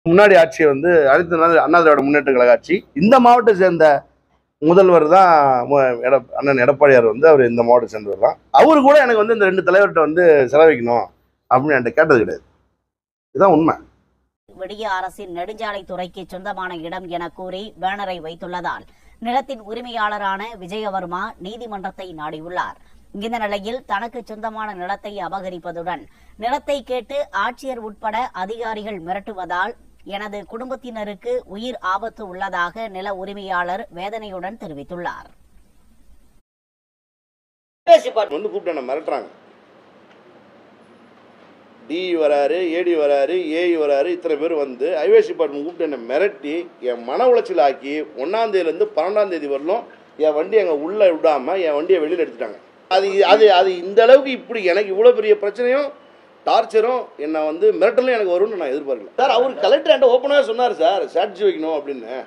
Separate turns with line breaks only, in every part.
முன்னாடி ஆட்சியை வந்து அடுத்த நாள் அண்ணா திராவிட முன்னேற்ற கழக ஆட்சி இந்த மாவட்டத்தை சேர்ந்த முதல்வர் தான் மு- எடப் அண்ணன் எடப்பாடியார் வந்து அவர் இந்த மாவட்டத்தை சேர்ந்தவர் தான் அவரு கூட எனக்கு வந்து இந்த ரெண்டு தலைவர்கிட்ட வந்து செலவழிக்கணும் அப்படின்னு என்கிட்ட கேட்டது கிடையாது இதுதான் உண்மை
விடிய அரசின் நெடுஞ்சாலைத்துறைக்கு சொந்தமான இடம் என கூறி பேனரை வைத்துள்ளதால் நிலத்தின் உரிமையாளரான விஜயவர்மா நீதிமன்றத்தை நாடியுள்ளார் இந்த நிலையில் தனக்கு சொந்தமான நிலத்தை அபகரிப்பதுடன் நிலத்தை கேட்டு ஆட்சியர் உட்பட அதிகாரிகள் மிரட்டுவதால் எனது குடும்பத்தினருக்கு உயிர் ஆபத்து உள்ளதாக நில உரிமையாளர் வேதனையுடன் தெரிவித்துள்ளார்
வந்து கூப்பிட்டு என்ன மிரட்டுறாங்க டி வராரு ஏடி வராரு ஏஇ வராரு இத்தனை பேர் வந்து ஹைவேஸ் டிபார்ட்மெண்ட் கூப்பிட்டு என்னை மிரட்டி என் மன உளைச்சல் ஆக்கி ஒன்றாம் தேதியிலேருந்து பன்னெண்டாம் தேதி வரலும் என் வண்டி அங்கே உள்ளே விடாமல் என் வண்டியை வெளியில் எடுத்துட்டாங்க அது அது அது இந்த அளவுக்கு இப்படி எனக்கு இவ்வளோ பெரிய பிரச்சனையும் டார்ச்சரும் என்னை வந்து மிரட்டலும் எனக்கு வரும்னு நான் எதிர்பார்க்கல சார் அவர் கலெக்டர் என்கிட்ட ஓப்பனாக சொன்னார் சார் ஸ்ட்ராட்டஜி வைக்கணும் அப்படின்னு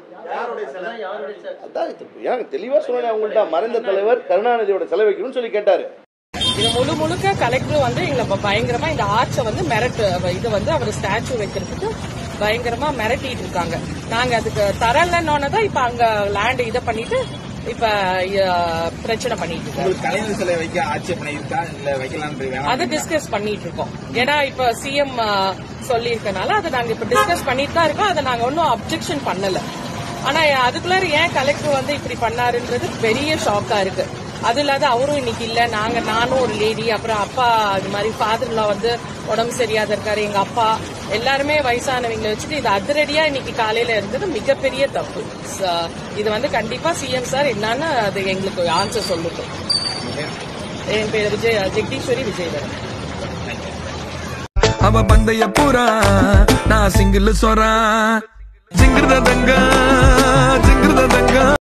அதான் இது ஏன் தெளிவாக சொன்னேன் அவங்கள்ட்ட மறைந்த தலைவர் கருணாநிதியோட செலவு வைக்கணும்னு சொல்லி கேட்டார்
இது முழு முழுக்க கலெக்டர் வந்து எங்களை ப- பயங்கரமா இந்த ஆர்ச்சை வந்து மிரட்டு இது வந்து அவர் ஸ்டாச்சு வைக்கிறதுக்கு பயங்கரமா மிரட்டிட்டு இருக்காங்க நாங்க அதுக்கு தரலன்னு தான் இப்ப அங்க லேண்ட் இதை பண்ணிட்டு இப்ப அஹ், பிரச்சனை பண்ணிட்டு இருக்காங்க
உங்களுக்கு கலைஞர் சிலை வைக்க ஆட்சேபனை இருக்கா இல்ல வைக்கலாம்னு வேணாம்
அதை டிஸ்கஸ் பண்ணிட்டு இருக்கோம் ஏன்னா இப்ப சிஎம் சொல்லி இருக்கனால அதை நாங்க இப்ப டிஸ்கஸ் பண்ணிட்டு தான் இருக்கோம் அதை நாங்க ஒன்னும் அப்ஜெக்ஷன் பண்ணல ஆனா அதுக்குள்ளார ஏன் கலெக்டர் வந்து இப்படி பண்ணாருன்றது பெரிய ஷாக்கா இருக்கு அது இல்லாத அவரும் இன்னைக்கு இல்ல நாங்க நானும் ஒரு லேடி அப்புறம் அப்பா இது மாதிரி ஃபாதர்ல வந்து உடம்பு சரியாத இருக்காரு எங்க அப்பா எல்லாருமே வயசானவங்களை வச்சுட்டு இது அதிரடியா இன்னைக்கு காலையில இருந்தது மிகப்பெரிய தப்பு ச- இது வந்து கண்டிப்பா சிஎம் சார் என்னன்னு அது எங்களுக்கு ஆன்சர் சொல்லட்டும் என் பேர் விஜய் ஜெகதீஸ்வரி விஜயவரன்
அவ பந்தய பூரா நான் சிங்கிள் சொரா சிங்கிருத தங்க